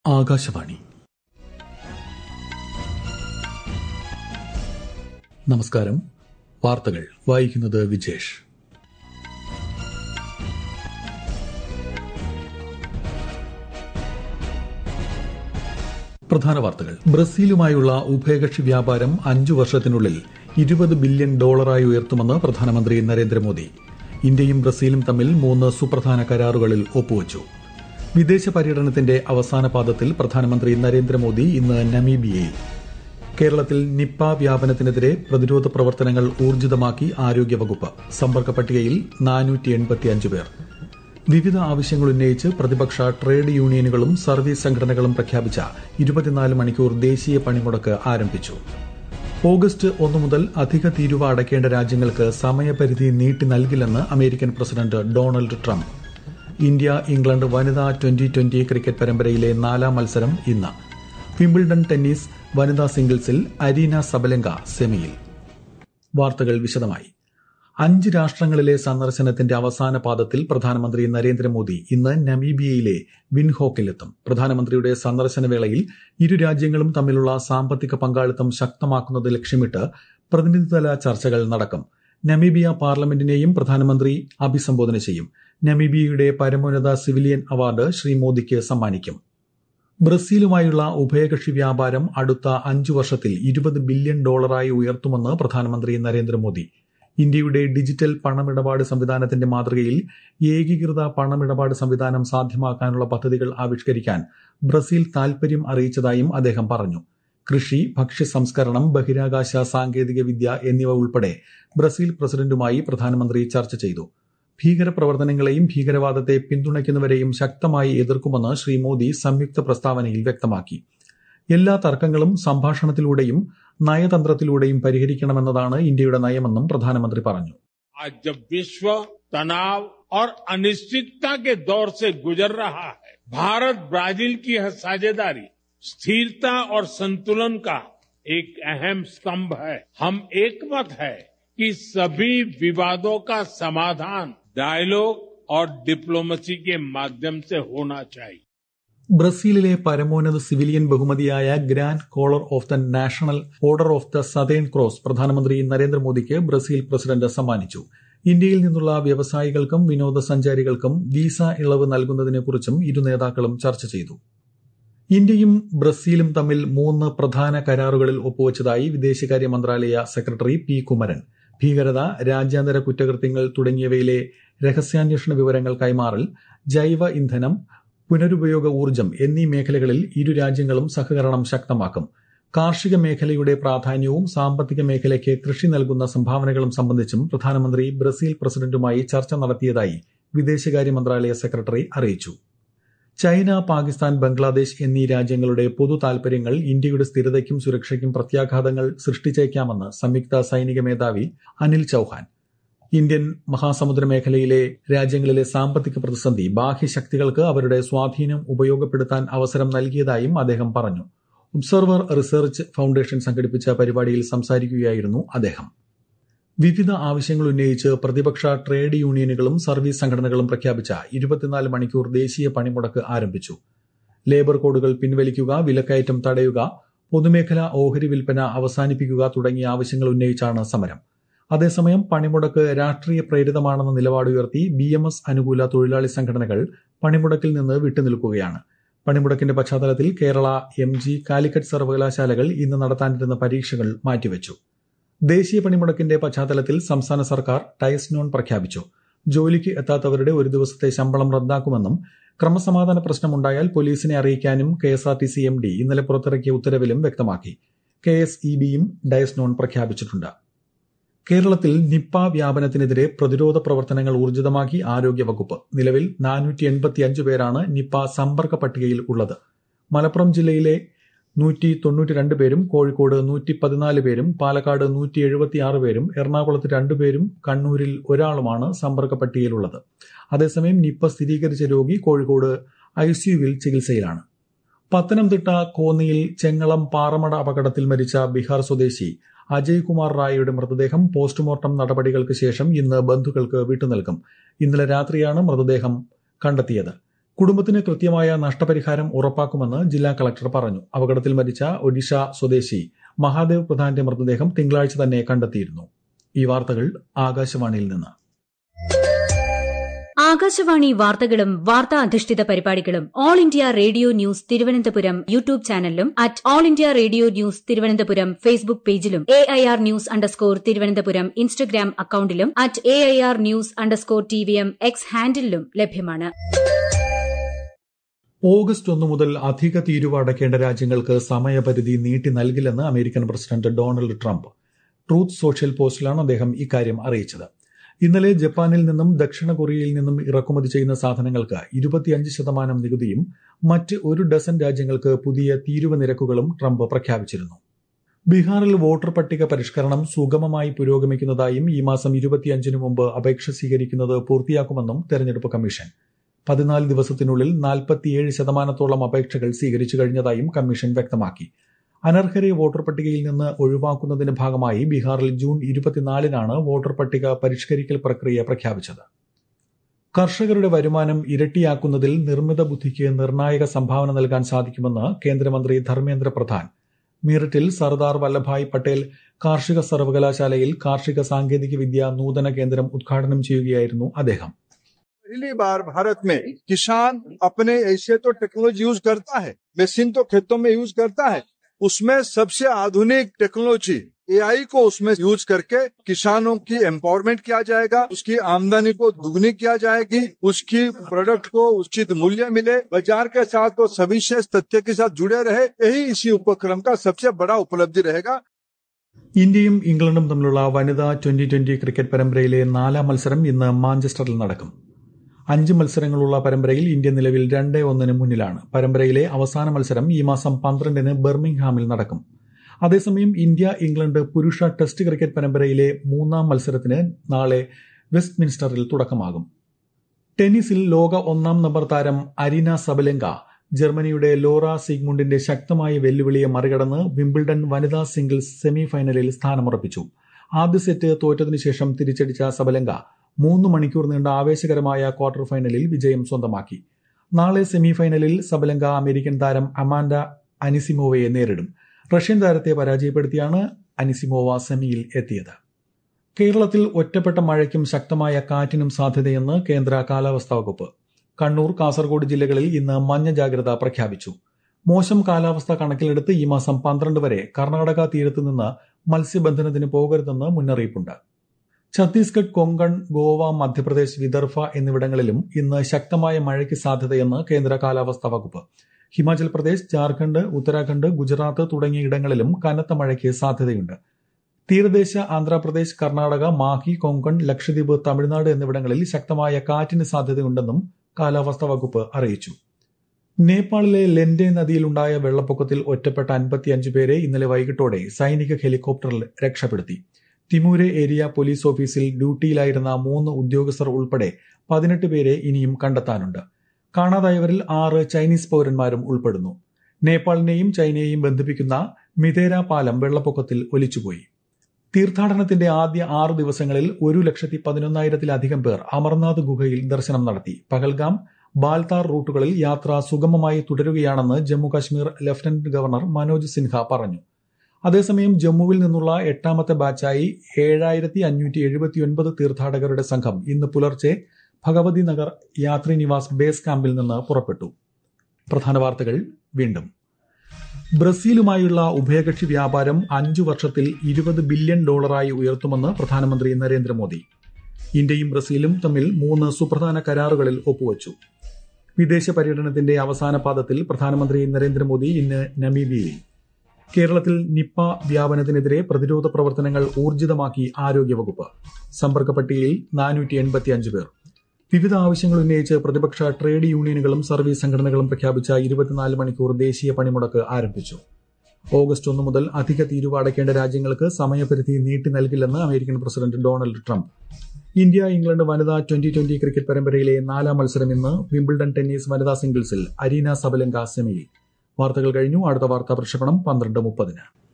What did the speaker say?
ആകാശവാണി നമസ്കാരം വാർത്തകൾ വായിക്കുന്നത് വിജേഷ് പ്രധാന വാർത്തകൾ ബ്രസീലുമായുള്ള ഉഭയകക്ഷി വ്യാപാരം അഞ്ചു വർഷത്തിനുള്ളിൽ ഇരുപത് ബില്യൺ ഡോളറായി ഉയർത്തുമെന്ന് പ്രധാനമന്ത്രി നരേന്ദ്രമോദി ഇന്ത്യയും ബ്രസീലും തമ്മിൽ മൂന്ന് സുപ്രധാന കരാറുകളിൽ ഒപ്പുവച്ചു വിദേശ പര്യടനത്തിന്റെ അവസാന പാദത്തിൽ പ്രധാനമന്ത്രി നരേന്ദ്രമോദി ഇന്ന് നമീബിയയിൽ കേരളത്തിൽ നിപ്പ വ്യാപനത്തിനെതിരെ പ്രതിരോധ പ്രവർത്തനങ്ങൾ ഊർജിതമാക്കി ആരോഗ്യവകുപ്പ് സമ്പർക്ക പട്ടികയിൽ പേർ വിവിധ ആവശ്യങ്ങൾ ഉന്നയിച്ച് പ്രതിപക്ഷ ട്രേഡ് യൂണിയനുകളും സർവീസ് സംഘടനകളും പ്രഖ്യാപിച്ച ഇരുപത്തിനാല് മണിക്കൂർ ദേശീയ പണിമുടക്ക് ആരംഭിച്ചു ഓഗസ്റ്റ് ഒന്നു മുതൽ അധിക തീരുവ അടയ്ക്കേണ്ട രാജ്യങ്ങൾക്ക് സമയപരിധി നീട്ടി നൽകില്ലെന്ന് American president Donald Trump India England വനിതാ ട്വന്റി ട്വന്റി ക്രിക്കറ്റ് പരമ്പരയിലെ നാലാം മത്സരം ഇന്ന് വിംബിൾഡൺ ടെന്നീസ് വനിതാ സിംഗിൾസിൽ അരീന സബലങ്ക സെമിയിൽ വാർത്തകൾ വിശദമായി അഞ്ച് രാഷ്ട്രങ്ങളിലെ സന്ദർശനത്തിന്റെ അവസാന പാദത്തിൽ പ്രധാനമന്ത്രി നരേന്ദ്രമോദി ഇന്ന് നമീബിയയിലെ വിൻഹോക്കിലെത്തും പ്രധാനമന്ത്രിയുടെ സന്ദർശന വേളയിൽ ഇരു രാജ്യങ്ങളും തമ്മിലുള്ള സാമ്പത്തിക പങ്കാളിത്തം ശക്തമാക്കുന്നത് ലക്ഷ്യമിട്ട് പ്രതിനിധിതല ചർച്ചകൾ നടക്കും നമീബിയ പാർലമെന്റിനെയും പ്രധാനമന്ത്രി അഭിസംബോധന ചെയ്യും നമീബിയയുടെ പരമോന്നത സിവിലിയൻ അവാർഡ് ശ്രീ മോദിക്ക് സമ്മാനിക്കും ബ്രസീലുമായുള്ള ഉഭയകക്ഷി വ്യാപാരം അടുത്ത അഞ്ചു വർഷത്തിൽ ഇരുപത് ബില്യൺ ഡോളറായി ഉയർത്തുമെന്ന് പ്രധാനമന്ത്രി നരേന്ദ്രമോദി ഇന്ത്യയുടെ ഡിജിറ്റൽ പണമിടപാട് സംവിധാനത്തിന്റെ മാതൃകയിൽ ഏകീകൃത പണമിടപാട് സംവിധാനം സാധ്യമാക്കാനുള്ള പദ്ധതികൾ ആവിഷ്കരിക്കാൻ ബ്രസീൽ താൽപര്യം അറിയിച്ചതായും അദ്ദേഹം പറഞ്ഞു കൃഷി ഭക്ഷ്യ സംസ്കരണം ബഹിരാകാശ സാങ്കേതിക വിദ്യ എന്നിവ ഉൾപ്പെടെ ബ്രസീൽ പ്രസിഡന്റുമായി പ്രധാനമന്ത്രി ചർച്ച ചെയ്തു ഭീകരപ്രവർത്തനങ്ങളെയും ഭീകരവാദത്തെ പിന്തുണയ്ക്കുന്നവരെയും ശക്തമായി എതിർക്കുമെന്ന് ശ്രീ മോദി സംയുക്ത പ്രസ്താവനയിൽ വ്യക്തമാക്കി എല്ലാ തർക്കങ്ങളും സംഭാഷണത്തിലൂടെയും നയതന്ത്രത്തിലൂടെയും പരിഹരിക്കണമെന്നതാണ് ഇന്ത്യയുടെ നയമെന്നും പ്രധാനമന്ത്രി പറഞ്ഞു आज जब विश्व तनाव और अनिश्चितता के दौर से गुजर रहा है भारत ब्राजील की यह साझेदारी स्थिरता और संतुलन का एक अहम स्तंभ है हम एकमत है कि सभी विवादों का समाधान डायलॉग और डिप्लोमेसी के माध्यम से होना चाहिए ബ്രസീലിലെ പരമോന്നത സിവിലിയൻ ബഹുമതിയായ grand collar of the national order of the southern cross പ്രധാനമന്ത്രി നരേന്ദ്രമോദിക്ക് ബ്രസീൽ പ്രസിഡന്റ് സമ്മാനിച്ചു ഇന്ത്യയിൽ നിന്നുള്ള വ്യവസായികൾക്കും വിനോദസഞ്ചാരികൾക്കും വിസ ഇളവ് നൽകുന്നതിനെക്കുറിച്ചും ഇരു നേതാക്കളും ചർച്ച ചെയ്തു ഇന്ത്യയും ബ്രസീലും തമ്മിൽ മൂന്ന് പ്രധാന കരാറുകളിൽ ഒപ്പുവച്ചതായി വിദേശകാര്യ മന്ത്രാലയ സെക്രട്ടറി പി കുമരൻ ഭീകരത രാജ്യാന്തര കുറ്റകൃത്യങ്ങൾ തുടങ്ങിയവയിലെ രഹസ്യാന്വേഷണ വിവരങ്ങൾ കൈമാറൽ ജൈവ ഇന്ധനം പുനരുപയോഗ ഊർജ്ജം എന്നീ മേഖലകളിൽ ഇരു രാജ്യങ്ങളും സഹകരണം ശക്തമാക്കും കാർഷിക മേഖലയുടെ പ്രാധാന്യവും സാമ്പത്തിക മേഖലയ്ക്ക് കൃഷി നൽകുന്ന സംഭാവനകളും സംബന്ധിച്ചും പ്രധാനമന്ത്രി ബ്രസീൽ പ്രസിഡന്റുമായി ചർച്ച നടത്തിയതായി വിദേശകാര്യ മന്ത്രാലയ സെക്രട്ടറി അറിയിച്ചു ചൈന പാകിസ്ഥാൻ ബംഗ്ലാദേശ് എന്നീ രാജ്യങ്ങളുടെ പൊതു താൽപര്യങ്ങൾ ഇന്ത്യയുടെ സ്ഥിരതയ്ക്കും സുരക്ഷയ്ക്കും പ്രത്യാഘാതങ്ങൾ സൃഷ്ടിച്ചേക്കാമെന്ന് സംയുക്ത സൈനിക മേധാവി അനിൽ ചൌഹാൻ ഇന്ത്യൻ മഹാസമുദ്ര മേഖലയിലെ രാജ്യങ്ങളിലെ സാമ്പത്തിക പ്രതിസന്ധി ബാഹ്യശക്തികൾക്ക് അവരുടെ സ്വാധീനം ഉപയോഗപ്പെടുത്താൻ അവസരം നൽകിയതായും അദ്ദേഹം പറഞ്ഞു ഒബ്സർവർ റിസർച്ച് ഫൌണ്ടേഷൻ സംഘടിപ്പിച്ച പരിപാടിയിൽ സംസാരിക്കുകയായിരുന്നു അദ്ദേഹം വിവിധ ആവശ്യങ്ങൾ ഉന്നയിച്ച് പ്രതിപക്ഷ ട്രേഡ് യൂണിയനുകളും സർവീസ് സംഘടനകളും പ്രഖ്യാപിച്ച ഇരുപത്തിനാല് മണിക്കൂർ ദേശീയ പണിമുടക്ക് ആരംഭിച്ചു ലേബർ കോഡുകൾ പിൻവലിക്കുക വിലക്കയറ്റം തടയുക പൊതുമേഖലാ ഓഹരി വിൽപ്പന അവസാനിപ്പിക്കുക തുടങ്ങിയ ആവശ്യങ്ങൾ ഉന്നയിച്ചാണ് സമരം അതേസമയം പണിമുടക്ക് രാഷ്ട്രീയ പ്രേരിതമാണെന്ന നിലപാട് ഉയർത്തി ബി എം എസ് അനുകൂല തൊഴിലാളി സംഘടനകൾ പണിമുടക്കിൽ നിന്ന് വിട്ടുനിൽക്കുകയാണ് പണിമുടക്കിന്റെ പശ്ചാത്തലത്തിൽ കേരള എം ജി കാലിക്കറ്റ് സർവകലാശാലകൾ ഇന്ന് നടത്താനിരുന്ന പരീക്ഷകൾ മാറ്റിവെച്ചു ദേശീയ പണിമുടക്കിന്റെ പശ്ചാത്തലത്തിൽ സംസ്ഥാന സർക്കാർ ടയസ് നോൺ പ്രഖ്യാപിച്ചു ജോലിക്ക് എത്താത്തവരുടെ ഒരു ദിവസത്തെ ശമ്പളം റദ്ദാക്കുമെന്നും ക്രമസമാധാന പ്രശ്നമുണ്ടായാൽ പോലീസിനെ അറിയിക്കാനും K S R T C M D ഇന്നലെ പുറത്തിറക്കിയ ഉത്തരവിലും വ്യക്തമാക്കി കെ എസ് ഇ ബിയും ഡയസ് നോൺ പ്രഖ്യാപിച്ചിട്ടുണ്ട് കേരളത്തിൽ നിപ്പ വ്യാപനത്തിനെതിരെ പ്രതിരോധ പ്രവർത്തനങ്ങൾ ഊർജിതമാക്കി ആരോഗ്യവകുപ്പ് നിലവിൽ നാനൂറ്റി എൺപത്തിയഞ്ച് പേരാണ് നിപ്പ സമ്പർക്ക പട്ടികയിൽ ഉള്ളത് മലപ്പുറം ജില്ലയിലെ നൂറ്റി തൊണ്ണൂറ്റി രണ്ട് പേരും കോഴിക്കോട് നൂറ്റി പതിനാല് പേരും പാലക്കാട് നൂറ്റി എഴുപത്തിയാറ് പേരും എറണാകുളത്ത് രണ്ടുപേരും കണ്ണൂരിൽ ഒരാളുമാണ് സമ്പർക്ക പട്ടികയിലുള്ളത് അതേസമയം നിപ്പ സ്ഥിരീകരിച്ച രോഗി കോഴിക്കോട് ഐസിയുവിൽ ചികിത്സയിലാണ് പത്തനംതിട്ട കോന്നിയിൽ ചെങ്ങളം പാറമട അപകടത്തിൽ മരിച്ച ബീഹാർ സ്വദേശി അജയ് കുമാർ റായയുടെ മൃതദേഹം പോസ്റ്റ്മോർട്ടം നടപടികൾക്ക് ശേഷം ഇന്ന് ബന്ധുക്കൾക്ക് വിട്ടുനൽകും ഇന്നലെ രാത്രിയാണ് മൃതദേഹം കണ്ടെത്തിയത് കുടുംബത്തിന് കൃത്യമായ നഷ്ടപരിഹാരം ഉറപ്പാക്കുമെന്ന് ജില്ലാ കളക്ടർ പറഞ്ഞു അപകടത്തിൽ മരിച്ച ഒഡീഷ സ്വദേശി മഹാദേവ് പ്രധാന്റെ മൃതദേഹം തിങ്കളാഴ്ച തന്നെ കണ്ടെത്തിയിരുന്നു ഈ വാർത്തകൾ ആകാശവാണിയിൽ നിന്ന് ആകാശവാണി വാർത്തകളും വാർത്താ അധിഷ്ഠിത പരിപാടികളും all India radio news Thiruvananthapuram YouTube ചാനലിലും at all India radio news Thiruvananthapuram Facebook പേജിലും A I R news underscore Thiruvananthapuram Instagram അക്കൌണ്ടിലും at A I R news underscore T V M X ഹാൻഡിലും ലഭ്യമാണ് ഓഗസ്റ്റ് ഒന്ന് മുതൽ അധിക തീരുവ അടയ്ക്കേണ്ട രാജ്യങ്ങൾക്ക് സമയപരിധി നീട്ടി നൽകില്ലെന്ന് American president Donald Trump Truth Social പോസ്റ്റിലാണ് അദ്ദേഹം ഇക്കാര്യം അറിയിച്ചത് ഇന്നലെ ജപ്പാനിൽ നിന്നും ദക്ഷിണ കൊറിയയിൽ നിന്നും ഇറക്കുമതി ചെയ്യുന്ന സാധനങ്ങൾക്ക് ഇരുപത്തിയഞ്ച് ശതമാനം നികുതിയും മറ്റ് ഒരു ഡസൻ രാജ്യങ്ങൾക്ക് പുതിയ തീരുവ നിരക്കുകളും ട്രംപ് പ്രഖ്യാപിച്ചിരുന്നു ബീഹാറിൽ വോട്ടർ പട്ടിക പരിഷ്കരണം സുഗമമായി പുരോഗമിക്കുന്നതായും ഈ മാസം ഇരുപത്തിയഞ്ചിന് മുമ്പ് അപേക്ഷ സ്വീകരിക്കുന്നത് പൂർത്തിയാക്കുമെന്നും തെരഞ്ഞെടുപ്പ് കമ്മീഷൻ പതിനാല് ദിവസത്തിനുള്ളിൽ നാൽപ്പത്തിയേഴ് ശതമാനത്തോളം അപേക്ഷകൾ സ്വീകരിച്ചു കഴിഞ്ഞതായും കമ്മീഷൻ വ്യക്തമാക്കി അനർഹരെ വോട്ടർ പട്ടികയിൽ നിന്ന് ഒഴിവാക്കുന്നതിന്റെ ഭാഗമായി ബീഹാറിൽ ജൂൺ ഇരുപത്തിനാലിനാണ് വോട്ടർ പട്ടിക പരിഷ്കരിക്കൽ പ്രക്രിയ പ്രഖ്യാപിച്ചത് കർഷകരുടെ വരുമാനം ഇരട്ടിയാക്കുന്നതിൽ നിർമ്മിത ബുദ്ധിക്ക് നിർണായക സംഭാവന നൽകാൻ സാധിക്കുമെന്ന് കേന്ദ്രമന്ത്രി ധർമ്മേന്ദ്ര പ്രധാൻ മീററ്റിൽ സർദാർ വല്ലഭായ് പട്ടേൽ കാർഷിക സർവകലാശാലയിൽ കാർഷിക സാങ്കേതിക വിദ്യ നൂതന കേന്ദ്രം ഉദ്ഘാടനം ചെയ്യുകയായിരുന്നു അദ്ദേഹം पहली बार भारत में किसान अपने ऐसे तो टेक्नोलॉजी यूज करता है मशीन तो खेतों में यूज करता है उसमें सबसे आधुनिक टेक्नोलॉजी एआई को उसमें यूज करके किसानों की एम्पावरमेंट किया जाएगा उसकी आमदनी को दुगनी किया जाएगी उसकी प्रोडक्ट को उचित मूल्य मिले बाजार के साथ वो सविशेष तथ्य के साथ जुड़े रहे यही इसी उपक्रम का सबसे बड़ा उपलब्धि रहेगा ഇന്ത്യയും ഇംഗ്ലണ്ടും തമ്മിലുള്ള വനിതാ ട്വന്റി ട്വന്റി ക്രിക്കറ്റ് പരമ്പരയിലെ നാലാം മത്സരം ഇന്ന് മാഞ്ചസ്റ്ററിൽ നടക്കും അഞ്ച് മത്സരങ്ങളുള്ള പരമ്പരയിൽ ഇന്ത്യ നിലവിൽ രണ്ട് ഒന്നിന് മുന്നിലാണ് പരമ്പരയിലെ അവസാന മത്സരം ഈ മാസം പന്ത്രണ്ടിന് ബെർമിംഗ്ഹാമിൽ നടക്കും അതേസമയം ഇന്ത്യ ഇംഗ്ലണ്ട് പുരുഷ ടെസ്റ്റ് ക്രിക്കറ്റ് പരമ്പരയിലെ മൂന്നാം മത്സരത്തിന് നാളെ വെസ്റ്റ് മിൻസ്റ്ററിൽ തുടക്കമാകും ടെന്നീസിൽ ലോക ഒന്നാം നമ്പർ താരം അരീന സബലെങ്ക ജർമ്മനിയുടെ ലോറ സിഗ്മുണ്ടിന്റെ ശക്തമായ വെല്ലുവിളിയെ മറികടന്ന് വിംബിൾഡൺ വനിതാ സിംഗിൾസ് സെമി ഫൈനലിൽ സ്ഥാനമുറപ്പിച്ചു ആദ്യ സെറ്റ് തോറ്റതിനു ശേഷം തിരിച്ചടിച്ച സബലെങ്ക മൂന്ന് മണിക്കൂർ നീണ്ട ആവേശകരമായ ക്വാർട്ടർ ഫൈനലിൽ വിജയം സ്വന്തമാക്കി നാളെ സെമി ഫൈനലിൽ സബലങ്ക അമേരിക്കൻ താരം അമാൻഡ അനിസിമോവയെ നേരിടും റഷ്യൻ താരത്തെ പരാജയപ്പെടുത്തിയാണ് അനിസിമോവ സെമിയിൽ എത്തിയത് കേരളത്തിൽ ഒറ്റപ്പെട്ട മഴയ്ക്കും ശക്തമായ കാറ്റിനും സാധ്യതയെന്ന് കേന്ദ്ര കാലാവസ്ഥാ വകുപ്പ് കണ്ണൂർ കാസർഗോഡ് ജില്ലകളിൽ ഇന്ന് മഞ്ഞ ജാഗ്രത പ്രഖ്യാപിച്ചു മോശം കാലാവസ്ഥ കണക്കിലെടുത്ത് ഈ മാസം പന്ത്രണ്ട് വരെ കർണാടക തീരത്ത് നിന്ന് മത്സ്യബന്ധനത്തിന് പോകരുതെന്ന് മുന്നറിയിപ്പുണ്ട് ഛത്തീസ്ഗഡ് കൊങ്കൺ ഗോവ മധ്യപ്രദേശ് വിദർഭ എന്നിവിടങ്ങളിലും ഇന്ന് ശക്തമായ മഴയ്ക്ക് സാധ്യതയെന്ന് കേന്ദ്ര കാലാവസ്ഥാ വകുപ്പ് ഹിമാചൽ പ്രദേശ് ജാർഖണ്ഡ് ഉത്തരാഖണ്ഡ് ഗുജറാത്ത് തുടങ്ങിയ ഇടങ്ങളിലും കനത്ത മഴയ്ക്ക് സാധ്യതയുണ്ട് തീരദേശ ആന്ധ്രാപ്രദേശ് കർണാടക മാഹി കൊങ്കൺ ലക്ഷദ്വീപ് തമിഴ്നാട് എന്നിവിടങ്ങളിൽ ശക്തമായ കാറ്റിന് സാധ്യതയുണ്ടെന്നും കാലാവസ്ഥാ വകുപ്പ് അറിയിച്ചു നേപ്പാളിലെ ലെൻഡെ നദിയിലുണ്ടായ വെള്ളപ്പൊക്കത്തിൽ ഒറ്റപ്പെട്ട അൻപത്തിയഞ്ച് പേരെ ഇന്നലെ വൈകിട്ടോടെ സൈനിക ഹെലികോപ്റ്ററിൽ രക്ഷപ്പെടുത്തി തിമൂരെ ഏരിയ പോലീസ് ഓഫീസിൽ ഡ്യൂട്ടിയിലായിരുന്ന മൂന്ന് ഉദ്യോഗസ്ഥർ ഉൾപ്പെടെ പതിനെട്ട് പേരെ ഇനിയും കണ്ടെത്താനുണ്ട് കാണാതായവരിൽ ആറ് ചൈനീസ് പൌരന്മാരും ഉൾപ്പെടുന്നു നേപ്പാളിനെയും ചൈനയെയും ബന്ധിപ്പിക്കുന്ന മിതേര പാലം വെള്ളപ്പൊക്കത്തിൽ ഒലിച്ചുപോയി തീർത്ഥാടനത്തിന്റെ ആദ്യ ആറ് ദിവസങ്ങളിൽ ഒരു ലക്ഷത്തി പതിനൊന്നായിരത്തിലധികം പേർ അമർനാഥ് ഗുഹയിൽ ദർശനം നടത്തി പഹൽഗാം ബാൽതാർ റൂട്ടുകളിൽ യാത്ര സുഗമമായി തുടരുകയാണെന്ന് ജമ്മുകാശ്മീർ ലഫ്റ്റനന്റ് ഗവർണർ മനോജ് സിൻഹ പറഞ്ഞു അതേസമയം ജമ്മുവിൽ നിന്നുള്ള എട്ടാമത്തെ ബാച്ചായി ഏഴായിരത്തി അഞ്ഞൂറ്റി എഴുപത്തിയൊൻപത് തീർത്ഥാടകരുടെ സംഘം ഇന്ന് പുലർച്ചെ ഭഗവതി നഗർ യാത്രി നിവാസ് ബേസ് ക്യാമ്പിൽ നിന്ന് പുറപ്പെട്ടു പ്രധാന വാർത്തകൾ വീണ്ടും ബ്രസീലുമായുള്ള ഉഭയകക്ഷി വ്യാപാരം അഞ്ചു വർഷത്തിൽ ഇരുപത് ബില്യൺ ഡോളറായി ഉയർത്തുമെന്ന് പ്രധാനമന്ത്രി നരേന്ദ്രമോദി ഇന്ത്യയും ബ്രസീലും തമ്മിൽ മൂന്ന് സുപ്രധാന കരാറുകളിൽ ഒപ്പുവച്ചു വിദേശ പര്യടനത്തിന്റെ അവസാന പാദത്തിൽ പ്രധാനമന്ത്രി നരേന്ദ്രമോദി ഇന്ന് നമീബിയയിൽ കേരളത്തിൽ നിപ്പ വ്യാപനത്തിനെതിരെ പ്രതിരോധ പ്രവർത്തനങ്ങൾ ഊർജിതമാക്കി ആരോഗ്യവകുപ്പ് സമ്പർക്ക പട്ടികയിൽ നാനൂറ്റി എൺപത്തിയഞ്ച് പേർ വിവിധ ആവശ്യങ്ങൾ ഉന്നയിച്ച് പ്രതിപക്ഷ ട്രേഡ് യൂണിയനുകളും സർവീസ് സംഘടനകളും പ്രഖ്യാപിച്ച ഇരുപത്തിനാല് മണിക്കൂർ ദേശീയ പണിമുടക്ക് ആരംഭിച്ചു ഓഗസ്റ്റ് ഒന്ന് മുതൽ അധിക തീരുവ അടയ്ക്കേണ്ട രാജ്യങ്ങൾക്ക് സമയപരിധി നീട്ടി നൽകില്ലെന്ന് American president Donald Trump India England വനിതാ ട്വന്റി ട്വന്റി ക്രിക്കറ്റ് പരമ്പരയിലെ നാലാം മത്സരം ഇന്ന് വിംബിൾഡൺ ടെന്നീസ് വനിതാ സിംഗിൾസിൽ അരീന സബലങ്ക സെമിയിൽ വാർത്തകൾ കഴിഞ്ഞു അടുത്ത വാർത്താ പ്രക്ഷേപണം പന്ത്രണ്ട് മുപ്പതിന്